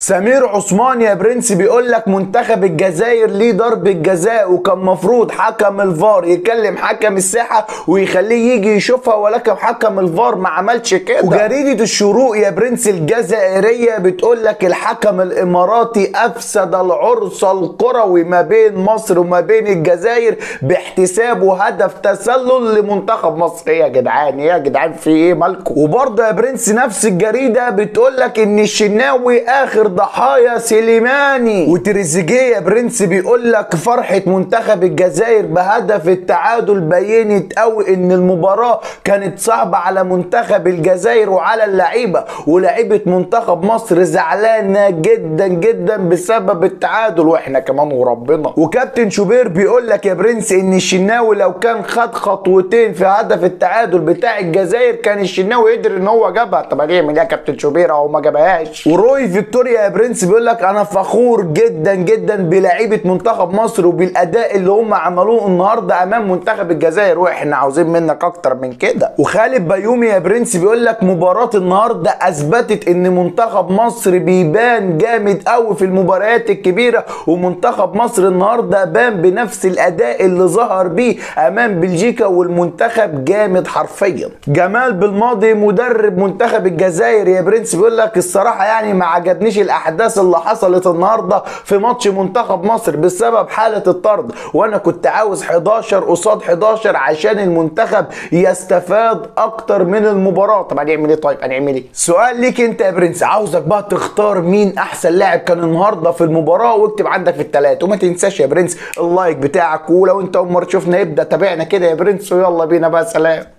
سمير عثمان يا برنس بيقول لك منتخب الجزائر ليه ضربة جزاء وكان مفروض حكم الفار يكلم حكم الساحة ويخليه يجي يشوفها ولكن حكم الفار ما عملش كده وجريدة الشروق يا برنس الجزائرية بتقول لك الحكم الاماراتي افسد العرس الكروي ما بين مصر وما بين الجزائر باحتسابه هدف تسلل لمنتخب مصر إيه يا جدعان إيه يا جدعان في ايه مالكم وبرضه يا برنس نفس الجريدة بتقول لك ان الشناوي اخر ضحايا سليماني وتريزيجيه يا برنس بيقول لك فرحة منتخب الجزائر بهدف التعادل بينت قوي ان المباراة كانت صعبة على منتخب الجزائر وعلى اللعيبة ولاعيبة منتخب مصر زعلانة جدا جدا بسبب التعادل واحنا كمان وربنا وكابتن شوبير بيقول لك يا برنس ان الشناوي لو كان خد خطوتين في هدف التعادل بتاع الجزائر كان الشناوي قدر ان هو جابها طب هنعمل ايه يا كابتن شوبير اهو ما جابهاش وروي فيكتوريا يا برنس بيقول لك انا فخور جدا جدا بلعيبه منتخب مصر وبالاداء اللي هم عملوه النهارده امام منتخب الجزائر واحنا عاوزين منك اكتر من كده وخالد بيومي يا برنس بيقول لك مباراه النهارده اثبتت ان منتخب مصر بيبان جامد قوي في المباريات الكبيره ومنتخب مصر النهارده بان بنفس الاداء اللي ظهر بيه امام بلجيكا والمنتخب جامد حرفيا جمال بالماضي مدرب منتخب الجزائر يا برنس بيقول لك الصراحه يعني ما عجبنيش الاحداث اللي حصلت النهارده في ماتش منتخب مصر بسبب حاله الطرد وانا كنت عاوز 11 قصاد 11 عشان المنتخب يستفاد اكتر من المباراه طب هنعمل ايه طيب هنعمل ايه سؤال ليك انت يا برنس عاوزك بقى تختار مين احسن لاعب كان النهارده في المباراه واكتب عندك في الثلاثه وما تنساش يا برنس اللايك بتاعك ولو انت اول مره تشوفنا ابدا تابعنا كده يا برنس ويلا بينا بقى سلام